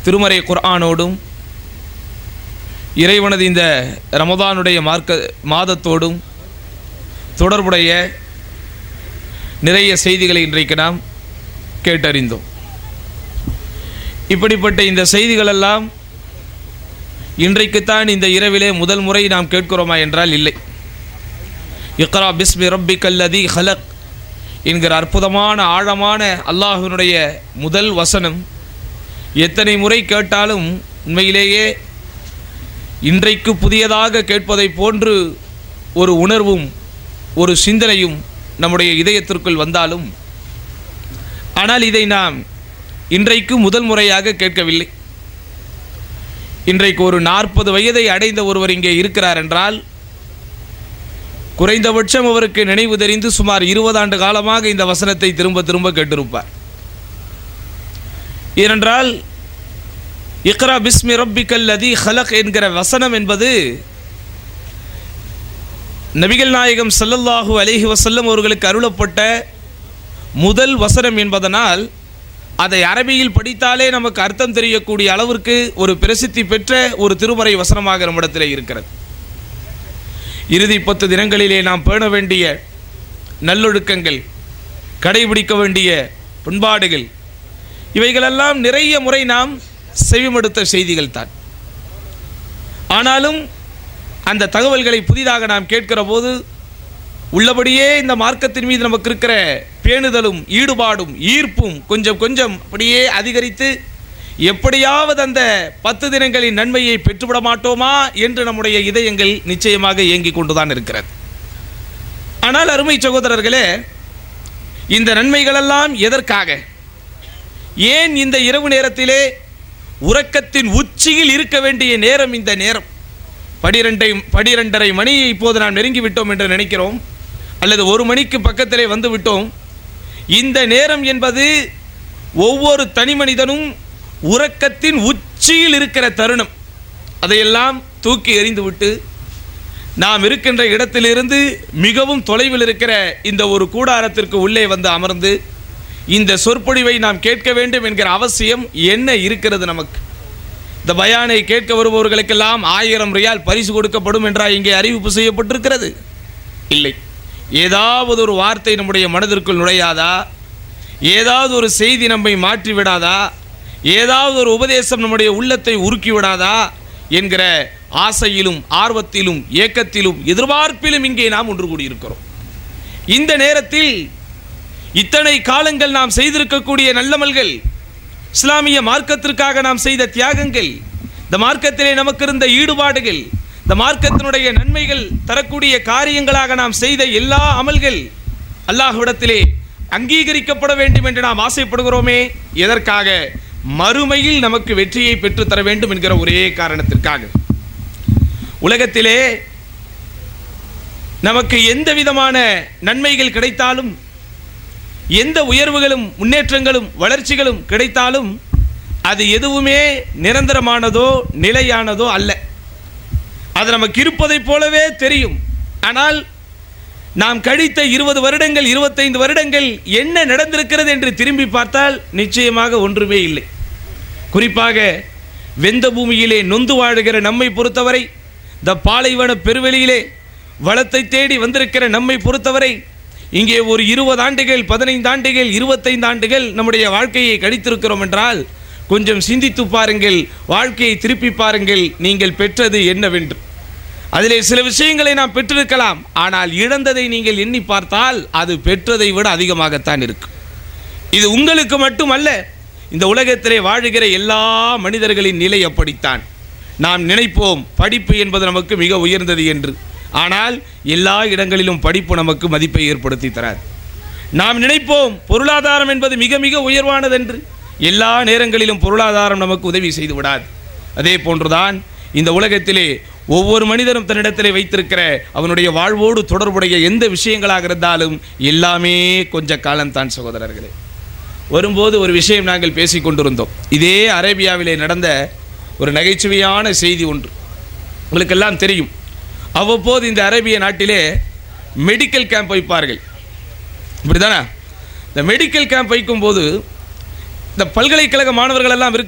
திருமறை குர்ஆனோடும் இறைவனது இந்த ரமதானுடைய மார்க்க மாதத்தோடும் தொடர்புடைய நிறைய செய்திகளை இன்றைக்கு நாம் கேட்டறிந்தோம் இப்படிப்பட்ட இந்த செய்திகளெல்லாம் இன்றைக்குத்தான் இந்த இரவிலே முதல் முறை நாம் கேட்கிறோமா என்றால் இல்லை இக்ரா பிஸ்மி ரப்பி கல்லதி ஹலக் என்கிற அற்புதமான ஆழமான அல்லாஹினுடைய முதல் வசனம் எத்தனை முறை கேட்டாலும் உண்மையிலேயே இன்றைக்கு புதியதாக கேட்பதைப் போன்று ஒரு உணர்வும் ஒரு சிந்தனையும் நம்முடைய இதயத்திற்குள் வந்தாலும் ஆனால் இதை நாம் இன்றைக்கு முதல் முறையாக கேட்கவில்லை இன்றைக்கு ஒரு நாற்பது வயதை அடைந்த ஒருவர் இங்கே இருக்கிறார் என்றால் குறைந்தபட்சம் அவருக்கு நினைவு தெரிந்து சுமார் இருபது ஆண்டு காலமாக இந்த வசனத்தை திரும்ப திரும்ப கேட்டிருப்பார் ஏனென்றால் இக்ரா பிஸ்மி ரப்பிக்கல் லதி ஹலக் என்கிற வசனம் என்பது நபிகள் நாயகம் ஸல்லல்லாஹு அலைஹி வஸல்லம் அவர்களுக்கு அருளப்பட்ட முதல் வசனம் என்பதனால் அதை அரபியில் படித்தாலே நமக்கு அர்த்தம் தெரியக்கூடிய அளவிற்கு ஒரு பிரசித்தி பெற்ற ஒரு திருமறை வசனமாக நம்மிடத்தில் இருக்கிறது இறுதி பத்து தினங்களிலே நாம் பேண வேண்டிய நல்லொழுக்கங்கள் கடைபிடிக்க வேண்டிய பண்பாடுகள் இவைகளெல்லாம் நிறைய முறை நாம் செவிமடுத்த செய்திகள் தான் ஆனாலும் அந்த தகவல்களை புதிதாக நாம் கேட்கிற போது உள்ளபடியே இந்த மார்க்கத்தின் மீது நமக்கு இருக்கிற பேணுதலும் ஈடுபாடும் ஈர்ப்பும் கொஞ்சம் கொஞ்சம் அப்படியே அதிகரித்து எப்படியாவது அந்த பத்து தினங்களின் நன்மையை பெற்றுவிட மாட்டோமா என்று நம்முடைய இதயங்கள் நிச்சயமாக இயங்கிக் கொண்டுதான் இருக்கிறது ஆனால் அருமை சகோதரர்களே இந்த நன்மைகளெல்லாம் எதற்காக ஏன் இந்த இரவு நேரத்திலே உறக்கத்தின் உச்சியில் இருக்க வேண்டிய நேரம் இந்த நேரம் பனிரெண்டை பனிரெண்டரை மணியை இப்போது நாம் நெருங்கி விட்டோம் என்று நினைக்கிறோம் அல்லது ஒரு மணிக்கு பக்கத்திலே வந்து விட்டோம் இந்த நேரம் என்பது ஒவ்வொரு தனி மனிதனும் உறக்கத்தின் உச்சியில் இருக்கிற தருணம் அதையெல்லாம் தூக்கி எறிந்துவிட்டு நாம் இருக்கின்ற இடத்திலிருந்து மிகவும் தொலைவில் இருக்கிற இந்த ஒரு கூடாரத்திற்கு உள்ளே வந்து அமர்ந்து இந்த சொற்பொழிவை நாம் கேட்க வேண்டும் என்கிற அவசியம் என்ன இருக்கிறது நமக்கு இந்த பயானை கேட்க வருபவர்களுக்கெல்லாம் ஆயிரம் ரியால் பரிசு கொடுக்கப்படும் என்றா இங்கே அறிவிப்பு செய்யப்பட்டிருக்கிறது இல்லை ஏதாவது ஒரு வார்த்தை நம்முடைய மனதிற்குள் நுழையாதா ஏதாவது ஒரு செய்தி நம்மை மாற்றி விடாதா ஏதாவது ஒரு உபதேசம் நம்முடைய உள்ளத்தை உருக்கி விடாதா என்கிற ஆசையிலும் ஆர்வத்திலும் ஏக்கத்திலும் எதிர்பார்ப்பிலும் இங்கே நாம் ஒன்று கூடியிருக்கிறோம் இந்த நேரத்தில் இத்தனை காலங்கள் நாம் செய்திருக்கக்கூடிய நல்லமல்கள் இஸ்லாமிய மார்க்கத்திற்காக நாம் செய்த தியாகங்கள் இந்த மார்க்கத்திலே நமக்கு இருந்த ஈடுபாடுகள் இந்த மார்க்கத்தினுடைய நன்மைகள் தரக்கூடிய காரியங்களாக நாம் செய்த எல்லா அமல்கள் அல்லாஹ்விடத்திலே அங்கீகரிக்கப்பட வேண்டும் என்று நாம் ஆசைப்படுகிறோமே எதற்காக மறுமையில் நமக்கு வெற்றியை பெற்றுத் தர வேண்டும் என்கிற ஒரே காரணத்திற்காக உலகத்திலே நமக்கு எந்த விதமான நன்மைகள் கிடைத்தாலும் எந்த உயர்வுகளும் முன்னேற்றங்களும் வளர்ச்சிகளும் கிடைத்தாலும் அது எதுவுமே நிரந்தரமானதோ நிலையானதோ அல்ல அது நமக்கு இருப்பதைப் போலவே தெரியும் ஆனால் நாம் கழித்த இருபது வருடங்கள் இருபத்தைந்து வருடங்கள் என்ன நடந்திருக்கிறது என்று திரும்பி பார்த்தால் நிச்சயமாக ஒன்றுமே இல்லை குறிப்பாக வெந்த பூமியிலே நொந்து வாழுகிற நம்மை பொறுத்தவரை இந்த பாலைவன பெருவெளியிலே வளத்தை தேடி வந்திருக்கிற நம்மை பொறுத்தவரை இங்கே ஒரு இருபது ஆண்டுகள் பதினைந்து ஆண்டுகள் இருபத்தைந்து ஆண்டுகள் நம்முடைய வாழ்க்கையை கழித்திருக்கிறோம் என்றால் கொஞ்சம் சிந்தித்து பாருங்கள் வாழ்க்கையை திருப்பி பாருங்கள் நீங்கள் பெற்றது என்னவென்று அதிலே சில விஷயங்களை நாம் பெற்றிருக்கலாம் ஆனால் இழந்ததை நீங்கள் எண்ணி பார்த்தால் அது பெற்றதை விட அதிகமாகத்தான் இருக்கும் இது உங்களுக்கு மட்டுமல்ல இந்த உலகத்திலே வாழுகிற எல்லா மனிதர்களின் நிலை அப்படித்தான் நாம் நினைப்போம் படிப்பு என்பது நமக்கு மிக உயர்ந்தது என்று ஆனால் எல்லா இடங்களிலும் படிப்பு நமக்கு மதிப்பை ஏற்படுத்தி தராது நாம் நினைப்போம் பொருளாதாரம் என்பது மிக மிக உயர்வானது என்று எல்லா நேரங்களிலும் பொருளாதாரம் நமக்கு உதவி செய்து விடாது அதே போன்றுதான் இந்த உலகத்திலே ஒவ்வொரு மனிதனும் தன்னிடத்திலே வைத்திருக்கிற அவனுடைய வாழ்வோடு தொடர்புடைய எந்த விஷயங்களாக இருந்தாலும் எல்லாமே கொஞ்ச காலம்தான் சகோதரர்களே வரும்போது ஒரு விஷயம் நாங்கள் பேசிக் கொண்டிருந்தோம் இதே அரேபியாவிலே நடந்த ஒரு நகைச்சுவையான செய்தி ஒன்று உங்களுக்கெல்லாம் தெரியும் அவ்வப்போது இந்த அரேபிய நாட்டிலே மெடிக்கல் கேம்ப் வைப்பார்கள் இப்படிதானே இந்த மெடிக்கல் கேம்ப் வைக்கும்போது இந்த பல்கலைக்கழக மாணவர்கள் எல்லாம் இருக்க